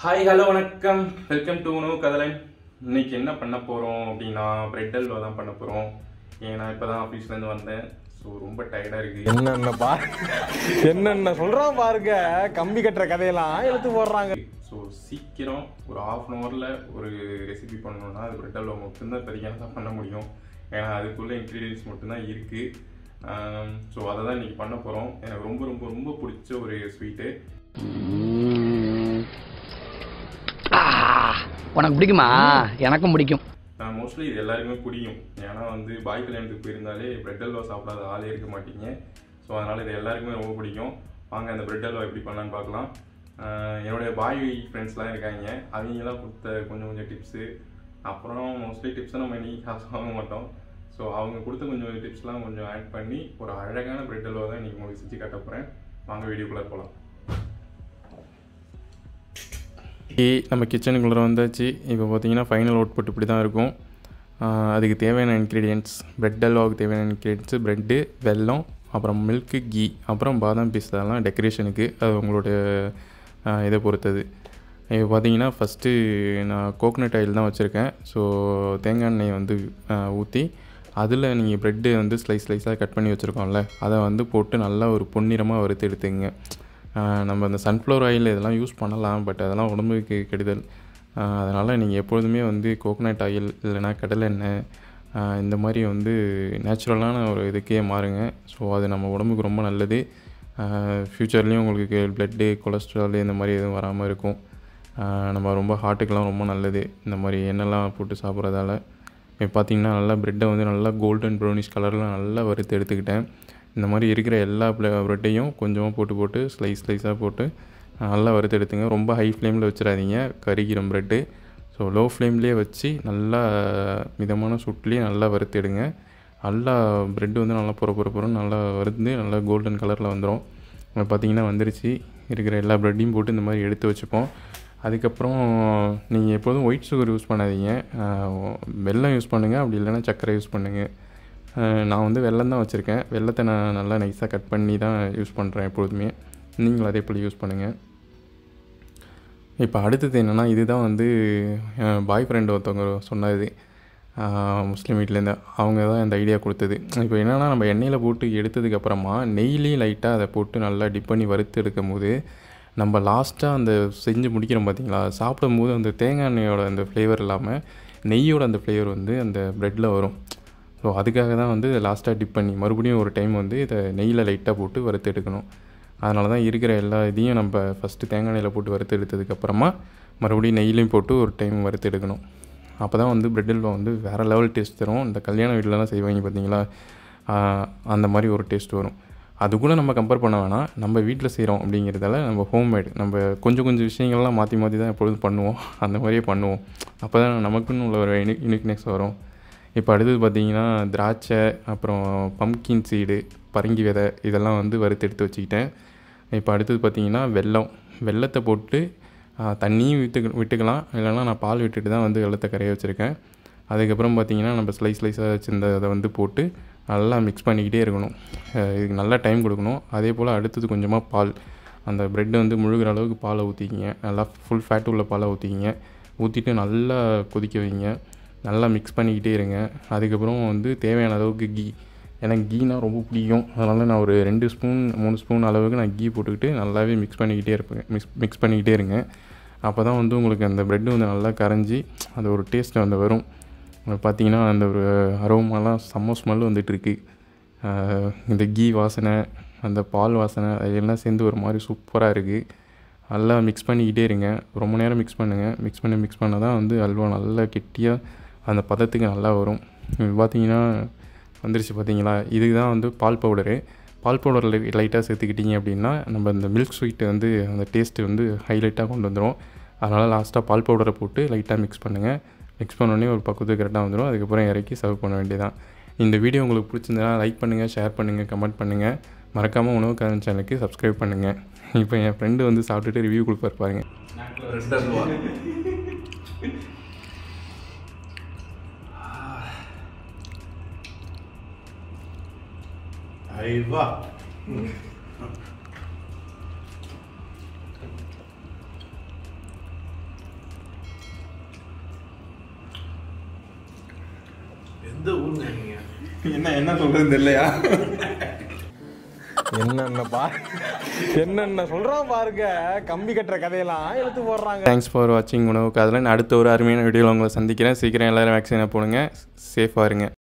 hi hello வணக்கம் welcome to உணவு கதலன் இன்னைக்கு என்ன பண்ண போகிறோம் அப்படின்னா பிரெட் அல்வா தான் பண்ண போகிறோம் ஏன்னா இப்போ தான் ஆஃபீஸ்லேருந்து வந்தேன் ஸோ ரொம்ப டயர்டாக இருக்குது என்னென்ன பா என்னென்ன சொல்றான் பாருங்க கம்பி கட்டுற கதையெல்லாம் எடுத்து போடுறாங்க ஸோ சீக்கிரம் ஒரு ஆஃப் அன் ஹவரில் ஒரு ரெசிபி பண்ணணும்னா அது பிரெட் அல்வா மட்டும்தான் இப்போதைக்கு தான் பண்ண முடியும் ஏன்னா அதுக்குள்ள இன்க்ரீடியன்ஸ் மட்டும்தான் இருக்குது ஸோ அதை தான் இன்றைக்கி பண்ண போகிறோம் எனக்கு ரொம்ப ரொம்ப ரொம்ப பிடிச்ச ஒரு ஸ்வீட்டு உனக்கு பிடிக்குமா எனக்கும் பிடிக்கும் மோஸ்ட்லி இது எல்லாருக்குமே பிடிக்கும் ஏன்னா வந்து பாய் கல்யாணத்துக்கு போயிருந்தாலே பிரெட் அல்வா சாப்பிடாத ஆளே இருக்க மாட்டீங்க ஸோ அதனால் இது எல்லாருக்குமே ரொம்ப பிடிக்கும் வாங்க அந்த பிரெட் அல்வா எப்படி பண்ணலான்னு பார்க்கலாம் ஆஹ் என்னுடைய பாய் ஃப்ரெண்ட்ஸ்லாம் இருக்காங்க அவங்கெல்லாம் கொடுத்த கொஞ்சம் கொஞ்சம் டிப்ஸு அப்புறம் மோஸ்ட்லி டிப்ஸை நம்ம இன்னைக்கு காசு வாங்க மாட்டோம் ஸோ அவங்க கொடுத்த கொஞ்சம் டிப்ஸ்லாம் கொஞ்சம் ஆட் பண்ணி ஒரு அழகான பிரெட் அல்வா தான் இன்றைக்கி உங்களுக்கு செஞ்சு காட்ட போகிறேன் வாங்க வீடியோக்குள்ளே போகலாம் நம்ம கிச்சனுக்குள்ளே வந்தாச்சு இப்போ பார்த்தீங்கன்னா ஃபைனல் அவுட்புட் இப்படி தான் இருக்கும் ஆஹ் அதுக்கு தேவையான இன்க்ரீடியன்ட்ஸ் பிரெட் அல்வாவுக்கு தேவையான இன்க்ரீடியன்ஸு ப்ரெட்டு வெல்லம் அப்புறம் மில்க்கு கீ அப்புறம் பாதாம் பிஸ்தாலாம் டெக்கரேஷனுக்கு அது உங்களோட ஆஹ் இதை பொறுத்தது இப்போ பார்த்தீங்கன்னா ஃபஸ்ட்டு நான் கோகனட் ஆயில் தான் வச்சுருக்கேன் ஸோ தேங்காய் எண்ணெய் வந்து ஊற்றி அதில் நீங்கள் ப்ரெட்டு வந்து ஸ்லைஸ் ஸ்லைஸாக கட் பண்ணி வச்சுருக்கோம்ல அதை வந்து போட்டு நல்லா ஒரு பொன்னிறமாக வறுத்து எடுத்துங்க ஆஹ் நம்ம அந்த சன்ஃப்ளவர் ஆயில் இதெல்லாம் யூஸ் பண்ணலாம் பட் அதெல்லாம் உடம்புக்கு கெடுதல் அதனால் நீங்கள் எப்பொழுதுமே வந்து கோகனட் ஆயில் இல்லைனா கடலை எண்ணெய் ஆஹ் இந்த மாதிரி வந்து நேச்சுரலான ஒரு இதுக்கே மாறுங்க ஸோ அது நம்ம உடம்புக்கு ரொம்ப நல்லது ஃப்யூச்சர்லேயும் உங்களுக்கு ப்ளட்டு கொலஸ்ட்ரால் இந்த மாதிரி எதுவும் வராமல் இருக்கும் ஆஹ் நம்ம ரொம்ப ஹார்ட்டுக்கெலாம் ரொம்ப நல்லது இந்த மாதிரி எண்ணெய்லாம் போட்டு சாப்பிட்றதால இப்போ பார்த்தீங்கன்னா நல்லா ப்ரெட்டை வந்து நல்லா கோல்டன் ப்ரௌனிஷ் கலரில் நல்லா வறுத்து எடுத்துக்கிட்டேன் இந்த மாதிரி இருக்கிற எல்லா ப்ரெட்டையும் கொஞ்சமாக போட்டு போட்டு ஸ்லைஸ் ஸ்லைஸாக போட்டு நல்லா வறுத்து எடுத்துங்க ரொம்ப ஹை ஃப்ளேமில் வச்சிடாதீங்க கருகிரும் ப்ரெட்டு ஸோ லோ ஃப்ளேம்லேயே வச்சு நல்லா மிதமான சுட்லேயே நல்லா வறுத்து எடுங்க நல்லா ப்ரெட்டு வந்து நல்லா பொற பொற பொறன்னு நல்லா வறுத்து நல்லா கோல்டன் கலரில் வந்துடும் இப்போ பார்த்தீங்கன்னா வந்துருச்சு இருக்கிற எல்லா ப்ரெட்டையும் போட்டு இந்த மாதிரி எடுத்து வச்சுப்போம் அதுக்கப்புறம் நீங்கள் எப்போதும் ஒயிட் சுகர் யூஸ் பண்ணாதீங்க ஆஹ் வெல்லம் யூஸ் பண்ணுங்கள் அப்படி இல்லைன்னா சர்க்கரை யூஸ் பண்ணுங்கள் ஆஹ் நான் வந்து வெல்லம் தான் வச்சுருக்கேன் வெல்லத்தை நான் நல்லா நைஸாக கட் பண்ணி தான் யூஸ் பண்ணுறேன் எப்பொழுதுமே நீங்களும் அதே போல் யூஸ் பண்ணுங்கள் இப்போ அடுத்தது என்னென்னா இதுதான் வந்து பாய் ஃப்ரெண்டு ஒருத்தவங்க சொன்னது ஆஹ் முஸ்லீம் வீட்டிலேருந்து அவங்க தான் இந்த ஐடியா கொடுத்தது இப்போ என்னென்னா நம்ம எண்ணெயில் போட்டு எடுத்ததுக்கப்புறமா நெய்லேயும் லைட்டாக அதை போட்டு நல்லா டிப் பண்ணி வறுத்து எடுக்கும் போது நம்ம லாஸ்ட்டாக அந்த செஞ்சு முடிக்கிறோம் பார்த்தீங்களா சாப்பிடும் போது அந்த தேங்காய் எண்ணெயோட அந்த ஃப்ளேவர் இல்லாமல் நெய்யோட அந்த ஃப்ளேவர் வந்து அந்த ப்ரெட்டில் வரும் ஸோ அதுக்காக தான் வந்து லாஸ்ட்டாக டிப் பண்ணி மறுபடியும் ஒரு டைம் வந்து இதை நெய்யில் லைட்டாக போட்டு வறுத்து எடுக்கணும் அதனால தான் இருக்கிற எல்லா இதையும் நம்ம ஃபஸ்ட்டு தேங்காய் எண்ணெயில் போட்டு வறுத்து எடுத்ததுக்கப்புறமா மறுபடியும் நெய்லையும் போட்டு ஒரு டைம் வறுத்து எடுக்கணும் அப்போ தான் வந்து பிரெட் அல்வா வந்து வேறு லெவல் டேஸ்ட் தரும் இந்த கல்யாண வீட்டிலலாம் செய்வாங்க பார்த்தீங்களா ஆஹ் அந்த மாதிரி ஒரு டேஸ்ட் வரும் அது கூட நம்ம கம்பேர் பண்ண வேணாம் நம்ம வீட்டில் செய்கிறோம் அப்படிங்கிறதால நம்ம ஹோம்மேட் நம்ம கொஞ்சம் கொஞ்சம் விஷயங்கள்லாம் மாற்றி மாற்றி தான் எப்பொழுதும் பண்ணுவோம் அந்த மாதிரியே பண்ணுவோம் அப்போ தான் நமக்குன்னு உள்ள ஒரு யூனி யூனிக்னஸ் வரும் இப்போ அடுத்தது பார்த்தீங்கன்னா திராட்சை அப்புறம் பம்கின் சீடு பரங்கி விதை இதெல்லாம் வந்து வறுத்து எடுத்து வச்சுக்கிட்டேன் இப்போ அடுத்தது பார்த்தீங்கன்னா வெல்லம் வெல்லத்தை போட்டு ஆ, தண்ணியும் விட்டு விட்டுக்கலாம் இல்லைன்னா நான் பால் விட்டுட்டு தான் வந்து வெள்ளத்தை கரைய வச்சுருக்கேன் அதுக்கப்புறம் பார்த்தீங்கன்னா நம்ம ஸ்லைஸ் ஸ்லைஸாக வச்சுருந்த அதை வந்து போட்டு நல்லா மிக்ஸ் பண்ணிக்கிட்டே இருக்கணும் அஹ் இதுக்கு நல்லா டைம் கொடுக்கணும் அதே போல் அடுத்தது கொஞ்சமாக பால் அந்த ப்ரெட் வந்து முழுகிற அளவுக்கு பாலை ஊற்றிக்கிங்க நல்லா ஃபுல் ஃபேட் உள்ள பாலை ஊற்றிக்கிங்க ஊற்றிட்டு நல்லா கொதிக்க வைங்க நல்லா மிக்ஸ் பண்ணிக்கிட்டே இருங்க அதுக்கப்புறம் வந்து தேவையான அளவுக்கு கீ எனக்கு கீனா ரொம்ப பிடிக்கும் அதனால் நான் ஒரு ரெண்டு ஸ்பூன் மூணு ஸ்பூன் அளவுக்கு நான் கீ போட்டுக்கிட்டு நல்லாவே மிக்ஸ் பண்ணிக்கிட்டே இருப்பேன் மிக்ஸ் மிக்ஸ் பண்ணிக்கிட்டே இருங்க அப்போ தான் வந்து உங்களுக்கு அந்த ப்ரெட்டு வந்து நல்லா கரைஞ்சி அது ஒரு டேஸ்ட் வந்து வரும் பார்த்தீங்கன்னா அந்த ஒரு அரோமாலாம் செம்ம ஸ்மெல் வந்துட்டு இருக்கு ஆஹ் இந்த கீ வாசனை அந்த பால் வாசனை அது எல்லாம் சேர்ந்து ஒரு மாதிரி சூப்பராக இருக்குது நல்லா மிக்ஸ் பண்ணிக்கிட்டே இருங்க ரொம்ப நேரம் மிக்ஸ் பண்ணுங்கள் மிக்ஸ் பண்ணி மிக்ஸ் பண்ண தான் வந்து அல்வா நல்லா கெட்டியாக அந்த பதத்துக்கு நல்லா வரும் இது பார்த்தீங்கன்னா வந்துருச்சு பார்த்தீங்களா இதுக்கு தான் வந்து பால் பவுடரு பால் பவுடர் லைட்டாக சேர்த்துக்கிட்டிங்க அப்படின்னா நம்ம இந்த மில்க் ஸ்வீட்டு வந்து அந்த டேஸ்ட்டு வந்து ஹைலைட்டாக கொண்டு வந்துடும் அதனால் லாஸ்ட்டாக பால் பவுடரை போட்டு லைட்டாக மிக்ஸ் பண்ணுங்கள் மிக்ஸ் பண்ணோடனே ஒரு பக்கத்துக்கு கரெக்டாக வந்துடும் அதுக்கப்புறம் இறக்கி சர்வ் பண்ண வேண்டியதான் இந்த வீடியோ உங்களுக்கு பிடிச்சிருந்தா லைக் பண்ணுங்கள் ஷேர் பண்ணுங்கள் கமெண்ட் பண்ணுங்கள் மறக்காமல் உணவு கரன் சேனலுக்கு சப்ஸ்கிரைப் பண்ணுங்கள் இப்போ என் ஃப்ரெண்டு வந்து சாப்பிட்டுட்டு ரிவ்யூ கொடுப்பாரு பாருங்க ஐவா எந்த ஊருங்க நீங்க என்ன என்ன சொல்கிறது இல்லையா என்னென்ன பா என்னென்ன சொல்றான் பாருங்க கம்பி கட்டுற கதையெல்லாம் எடுத்து போடுறாங்க தேங்க்ஸ் ஃபார் வாட்சிங் உணவு காதலன் அடுத்த ஒரு அருமையான வீடியோவில் உங்களை சந்திக்கிறேன் சீக்கிரம் எல்லோரும் வேக்சினை போடுங்க சேஃபாக இருங்க